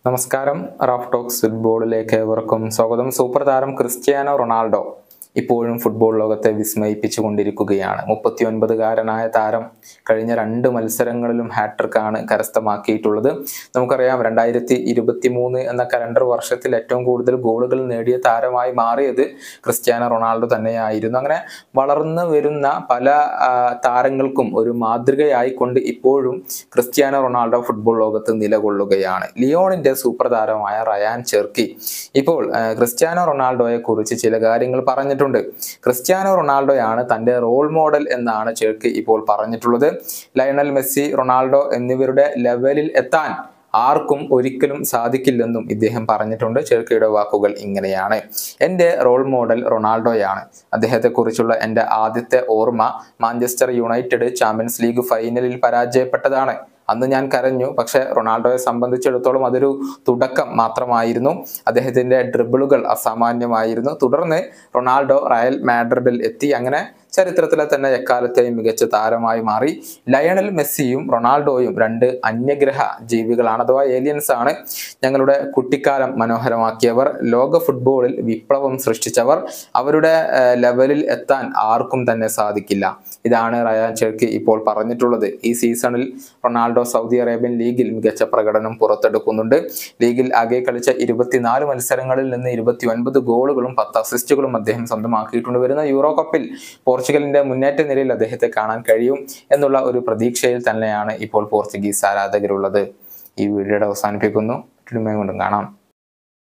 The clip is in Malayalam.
നമസ്കാരം റാഫ് ടോക്സ് ഫുട്ബോളിലേക്ക് ഏവർക്കും സ്വാഗതം സൂപ്പർ താരം ക്രിസ്ത്യാനോ റൊണാൾഡോ ഇപ്പോഴും ഫുട്ബോൾ ലോകത്തെ വിസ്മയിപ്പിച്ചുകൊണ്ടിരിക്കുകയാണ് മുപ്പത്തിയൊൻപതുകാരനായ താരം കഴിഞ്ഞ രണ്ട് മത്സരങ്ങളിലും ഹാട്രിക്കാണ് കരസ്ഥമാക്കിയിട്ടുള്ളത് നമുക്കറിയാം രണ്ടായിരത്തി ഇരുപത്തി മൂന്ന് എന്ന കലണ്ടർ വർഷത്തിൽ ഏറ്റവും കൂടുതൽ ഗോളുകൾ നേടിയ താരമായി മാറിയത് ക്രിസ്ത്യാനോ റൊണാൾഡോ തന്നെയായിരുന്നു അങ്ങനെ വളർന്നു വരുന്ന പല ആ, താരങ്ങൾക്കും ഒരു മാതൃകയായിക്കൊണ്ട് ഇപ്പോഴും ക്രിസ്ത്യാനോ റൊണാൾഡോ ഫുട്ബോൾ ലോകത്ത് നിലകൊള്ളുകയാണ് ലിയോണിന്റെ സൂപ്പർ താരമായ റയാൻ ചെർക്കി ഇപ്പോൾ ആ, ക്രിസ്ത്യാനോ റൊണാൾഡോയെ കുറിച്ച് ചില കാര്യങ്ങൾ പറഞ്ഞിട്ടുണ്ട് ക്രിസ്ത്യാനോ റൊണാൾഡോയാണ് തന്റെ റോൾ മോഡൽ എന്നാണ് ചെർക്കി ഇപ്പോൾ പറഞ്ഞിട്ടുള്ളത് ലയണൽ മെസ്സി റൊണാൾഡോ എന്നിവരുടെ ലെവലിൽ എത്താൻ ആർക്കും ഒരിക്കലും സാധിക്കില്ലെന്നും ഇദ്ദേഹം പറഞ്ഞിട്ടുണ്ട് ചെർക്കിയുടെ വാക്കുകൾ ഇങ്ങനെയാണ് എൻ്റെ റോൾ മോഡൽ റൊണാൾഡോയാണ് അദ്ദേഹത്തെക്കുറിച്ചുള്ള എൻ്റെ ആദ്യത്തെ ഓർമ്മ മാഞ്ചസ്റ്റർ യുണൈറ്റഡ് ചാമ്പ്യൻസ് ലീഗ് ഫൈനലിൽ പരാജയപ്പെട്ടതാണ് അന്ന് ഞാൻ കരഞ്ഞു പക്ഷെ റൊണാൾഡോയെ സംബന്ധിച്ചിടത്തോളം അതൊരു തുടക്കം മാത്രമായിരുന്നു അദ്ദേഹത്തിന്റെ ഡ്രിബിളുകൾ അസാമാന്യമായിരുന്നു തുടർന്ന് റൊണാൾഡോ റയൽ മാഡ്രിഡിൽ എത്തി അങ്ങനെ ചരിത്രത്തിലെ തന്നെ എക്കാലത്തെയും മികച്ച താരമായി മാറി ലയണൽ മെസ്സിയും റൊണാൾഡോയും രണ്ട് അന്യഗ്രഹ ജീവികളാണ് അഥവാ ഏലിയൻസ് ആണ് ഞങ്ങളുടെ കുട്ടിക്കാലം മനോഹരമാക്കിയവർ ലോക ഫുട്ബോളിൽ വിപ്ലവം സൃഷ്ടിച്ചവർ അവരുടെ ഏഹ്, ലെവലിൽ എത്താൻ ആർക്കും തന്നെ സാധിക്കില്ല ഇതാണ് റയാൻ ചെർക്കി ഇപ്പോൾ പറഞ്ഞിട്ടുള്ളത് ഈ സീസണിൽ റൊണാൾഡോ സൗദി അറേബ്യൻ ലീഗിൽ മികച്ച പ്രകടനം പുറത്തെടുക്കുന്നുണ്ട് ലീഗിൽ ആകെ കളിച്ച ഇരുപത്തിനാല് മത്സരങ്ങളിൽ നിന്ന് ഇരുപത്തി ഒൻപത് ഗോളുകളും പത്ത് അസിസ്റ്റുകളും അദ്ദേഹം സ്വന്തമാക്കിയിട്ടുണ്ട് വരുന്ന യൂറോ കപ്പിൽ പോർച്ചുഗലിന്റെ മുന്നേറ്റ നിരയിൽ അദ്ദേഹത്തെ കാണാൻ കഴിയും എന്നുള്ള ഒരു പ്രതീക്ഷയിൽ തന്നെയാണ് ഇപ്പോൾ പോർച്ചുഗീസ് ആരാധകരുള്ളത് ഈ വീഡിയോയുടെ അവസാനിപ്പിക്കുന്നു വീണ്ടും കാണാം